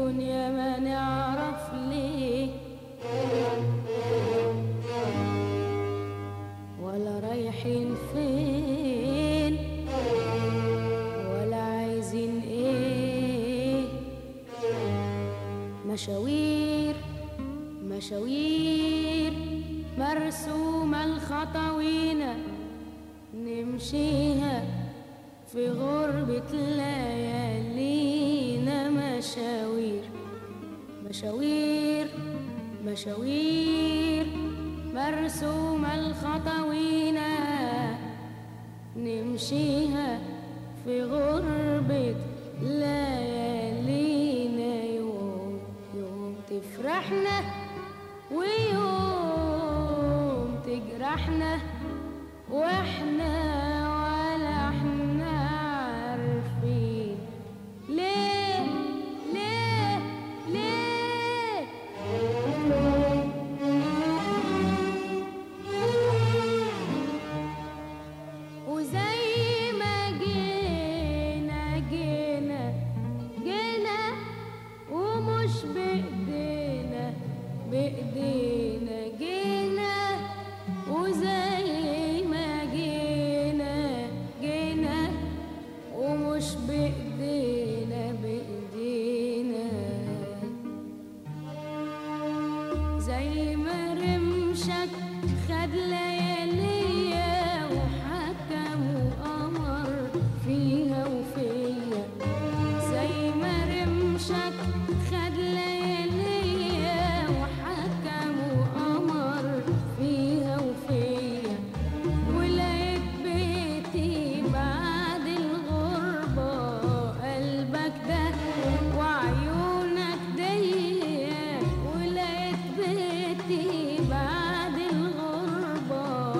الدنيا ما نعرف ليه ولا رايحين فين ولا عايزين ايه مشاوير مشاوير مرسومة الخطوينة نمشيها في غربة ليالينا مشاوير مشاوير مشاوير مرسومة الخطوينة نمشيها في غربة ليالينا يوم يوم تفرحنا ويوم تجرحنا واحنا ولا احنا عارفين ليه ليه ليه وزي ما جينا جينا جينا ومش بإيدينا بإيدينا جينا وزي ما جينا جينا ومش بإيدينا بإيدينا زي ما رمشك خد لياليا وحكم وأمر فيها وفيا زي ما رمشك خد لياليا وحكم وأمر فيها وفيا ولقيت بيتي بعد الغربة قلبك ده وعيونك دي ولقيت بيتي بعد الغربة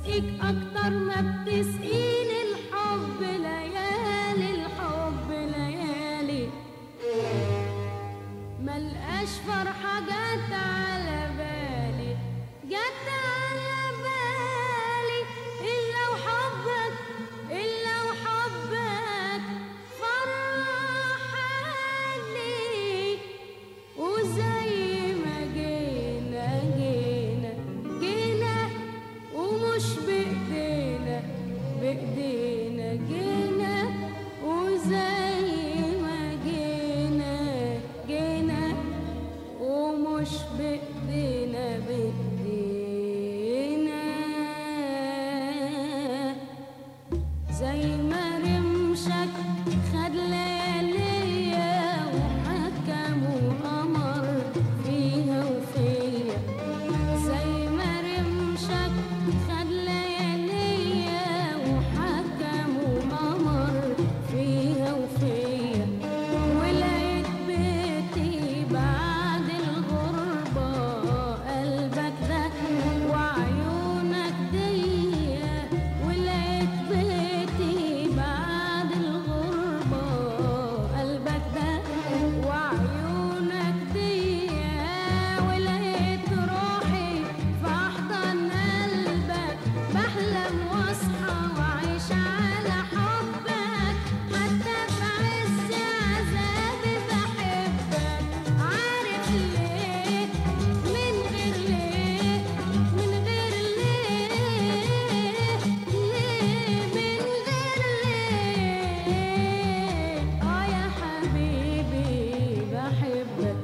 تسقيك أكتر ما بتسقيني الحب ليالي الحب ليالي ملقاش فرحة جت على بالي جت على بالي إلا وحبك إلا وحبك فرحني وزي ما جينا جينا جينا ومش بإيدينا بإيدينا جينا وزي ما جينا جينا ومش بإيدينا بإيدينا زي ما رمشك خد لياليا وحكم وقمر فيها وفيا زي ما رمشك خد لياليا وحكم وقمر فيها وفيا ولقيت بيتي بعد الغربة قلبك ده وعيونك ديا ولقيت بيتي بعد الغربة قلبك ده وعيونك ديا ولقيت روحي في أحضن قلبك بحلم واصحى وأعيش على حبك حتى في عز عذابي بحبك عارف ليه من غير ليه من غير ليه ليه من غير ليه اه يا حبيبي بحبك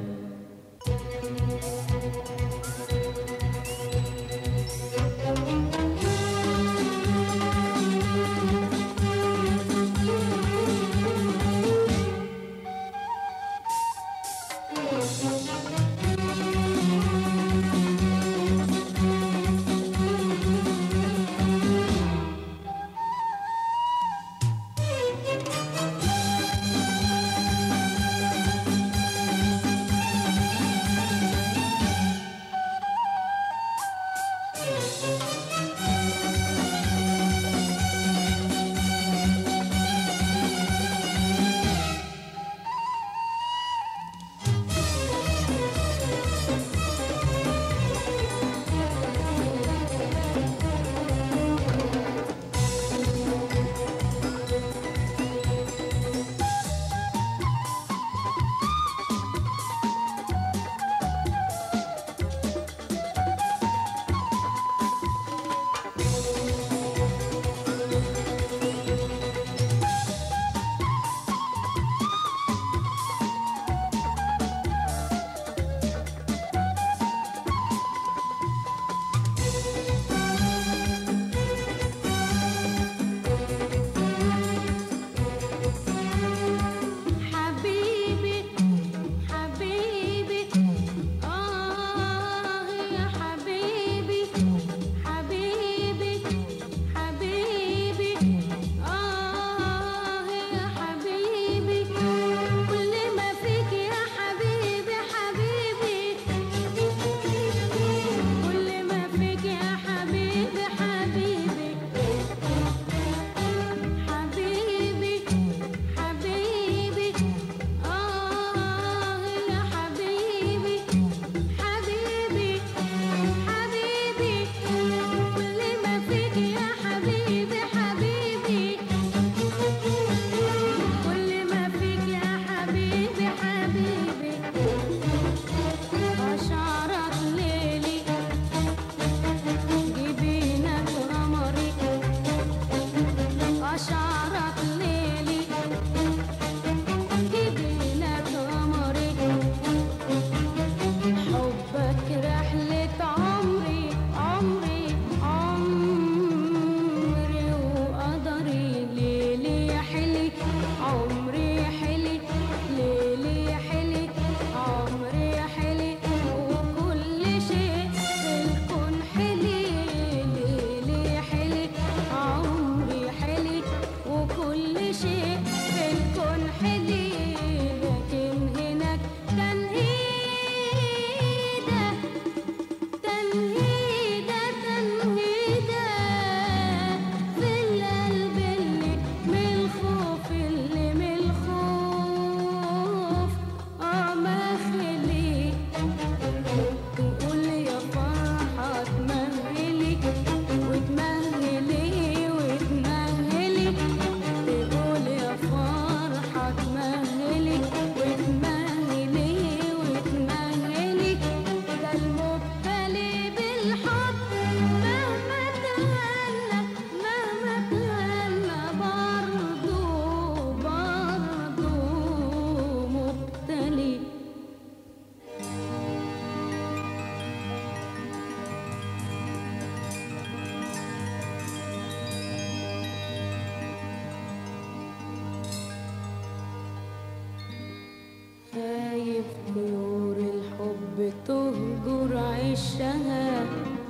عشها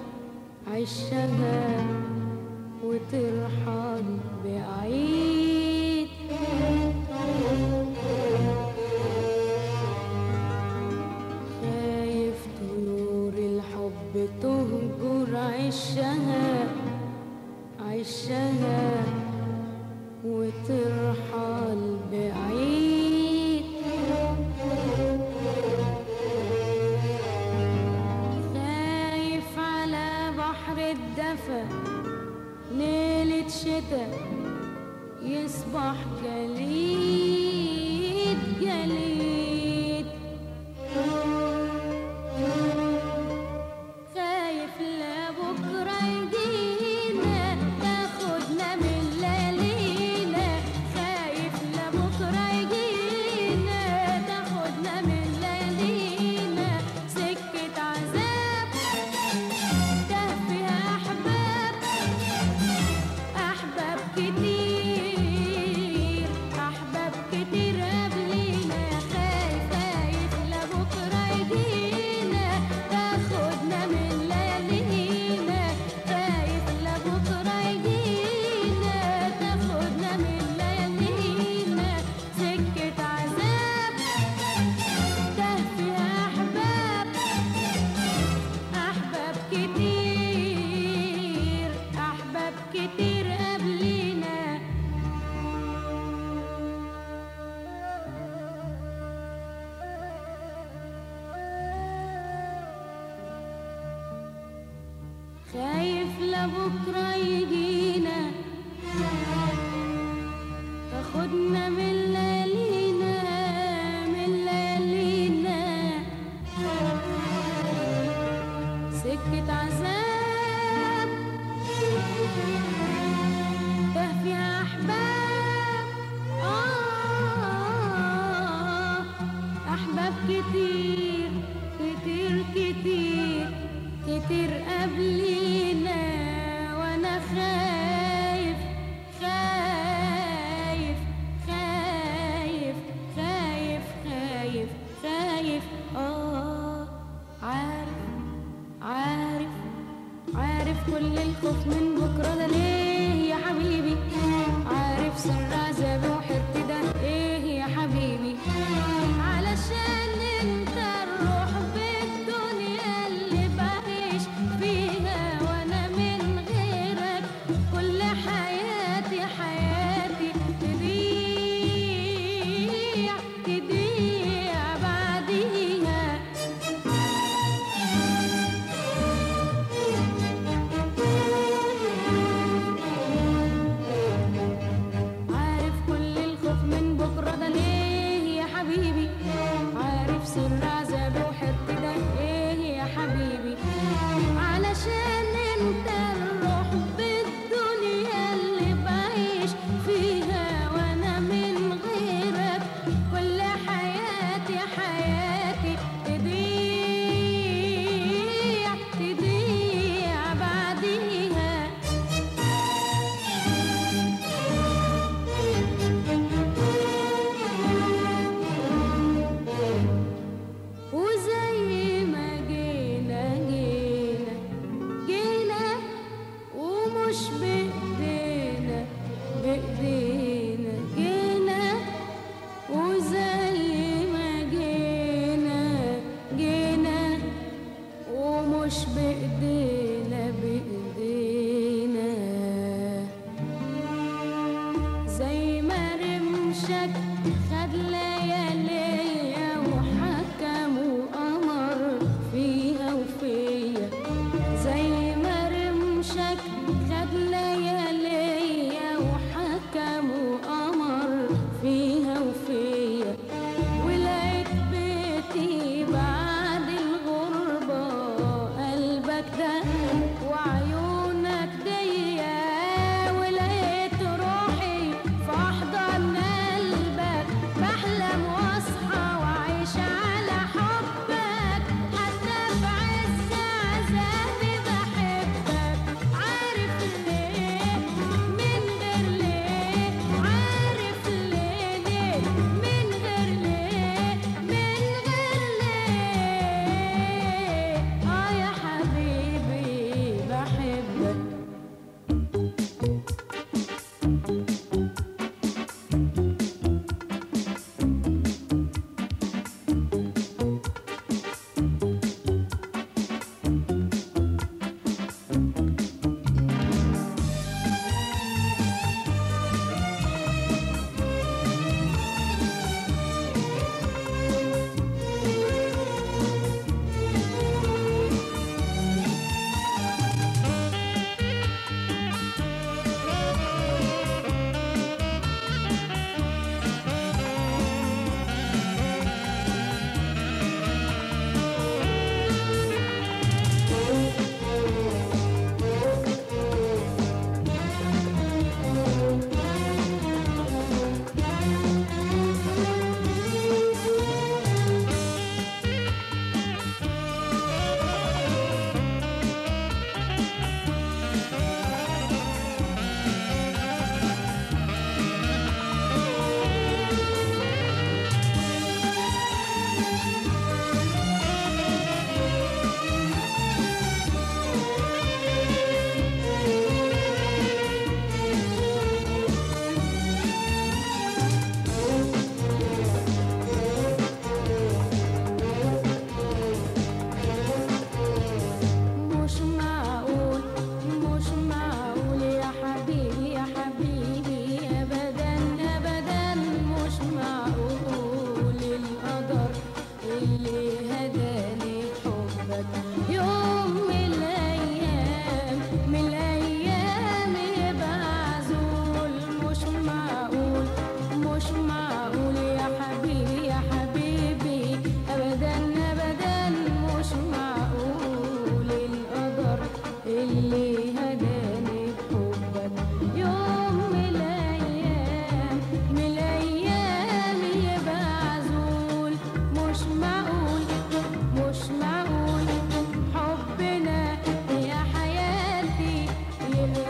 عشها وترحل بعيد خايف طيور الحب تهجر عشها عشها وترحل بعيد خايف على بحر الدفا ليلة شتا يصبح جليد جليد خايف لبكرة يجينا تاخدنا من ليالينا خايف لبكرة يجينا تاخدنا من ليالينا سكة عذاب تاه فيها أحباب أحباب كتير أحباب كتير قبلينا خايف خايف لبكرة يجينا تاخدنا من ليالينا خايف لبكرة يجينا تاخدنا من ليالينا سكة عذاب تاه فيها أحباب أحباب كتير أحباب كتير قبلينا خايف لبكرة يجينا تاخدنا من ليالينا من ليالينا سكة عذاب تاه فيها أحباب آه أحباب كتير كتير كتير كتير قبلينا وأنا خايف خايف خايف خايف خايف خايف آه عارف عارف عارف كل الخوف من بكرة ده ليه يا حبيبي عارف سر عذابي وحيرتي ده ايه يا حبيبي علشان انت الروح بالدنيا اللي بعيش فيها وانا من غيرك كل حياتي حياتي تضيع تضيع بعديها عارف كل الخوف من بكرة ده ليه يا حبيبي عارف سر عذابي وحيرتي ده ايه يا حبيبي علشان انت الروح بالدنيا اللي بعيش فيها وانا من غيرك كل حياتي حياتي تضيع تضيع بعديها وزي ما جينا جينا جينا ومش بإيدينا بإيدينا جينا وزي ما جينا جينا ومش بإيدينا بإيدينا زي ما رمشك خد لياليا وحكم وأمر فيها وفيا زي ما رمشك خد لياليا وحكم وأمر فيها وفيا ولقيت بيتي بعد الغربة قلبك ده وعيونك ديا ولقيت روحي في أحضن قلبك بحلم واصحى وأعيش على حبك حتى في عز عذابي بحبك عارف ليه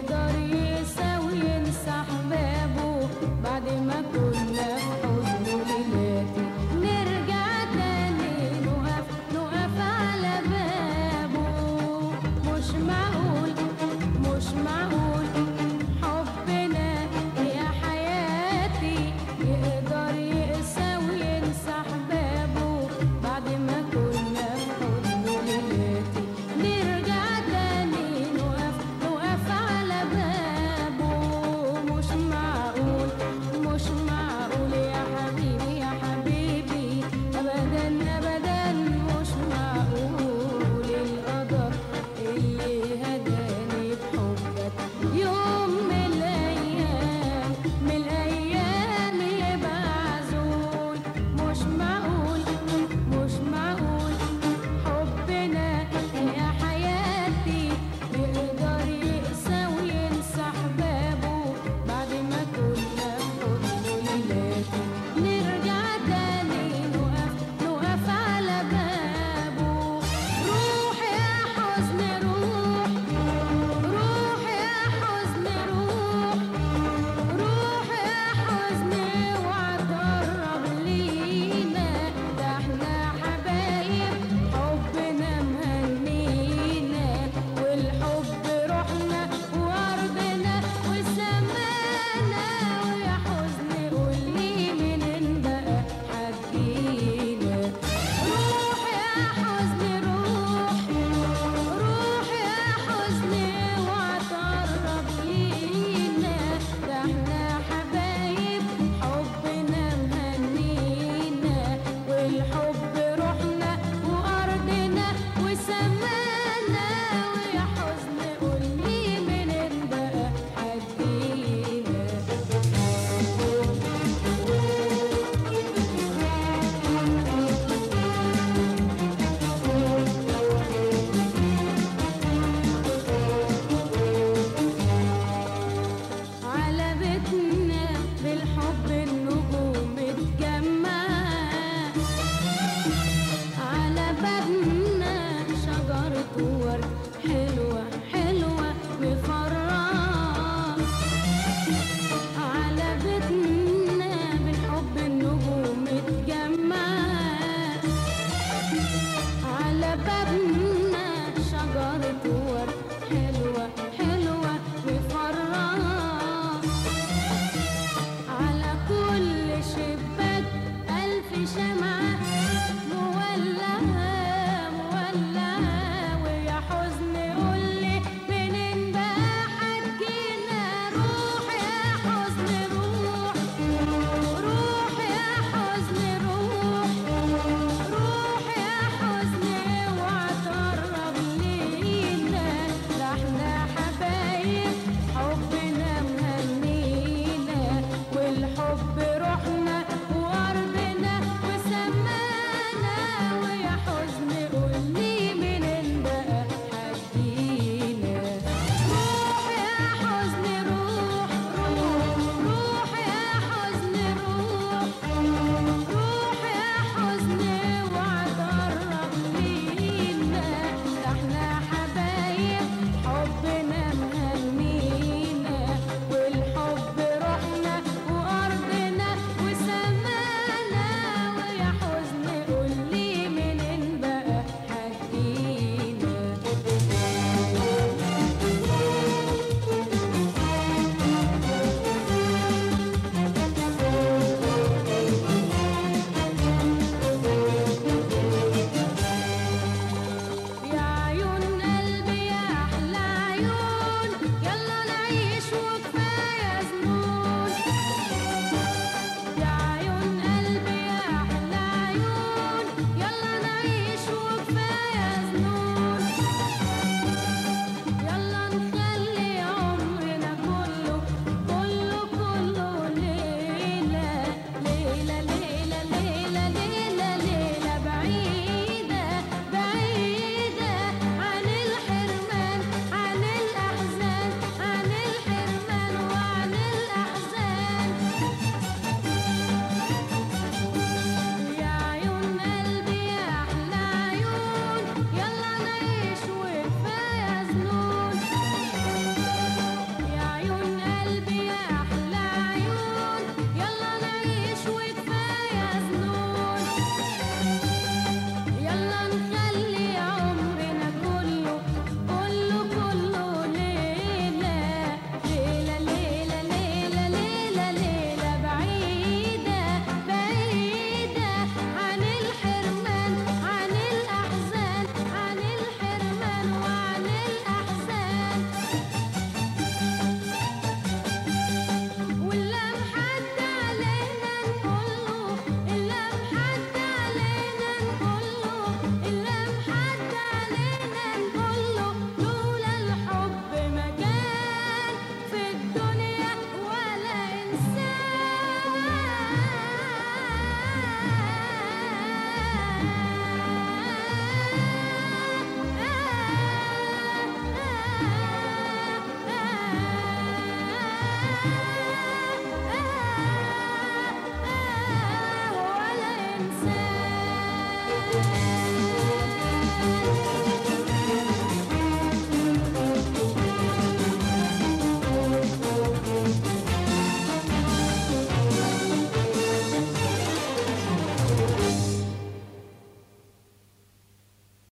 يقدر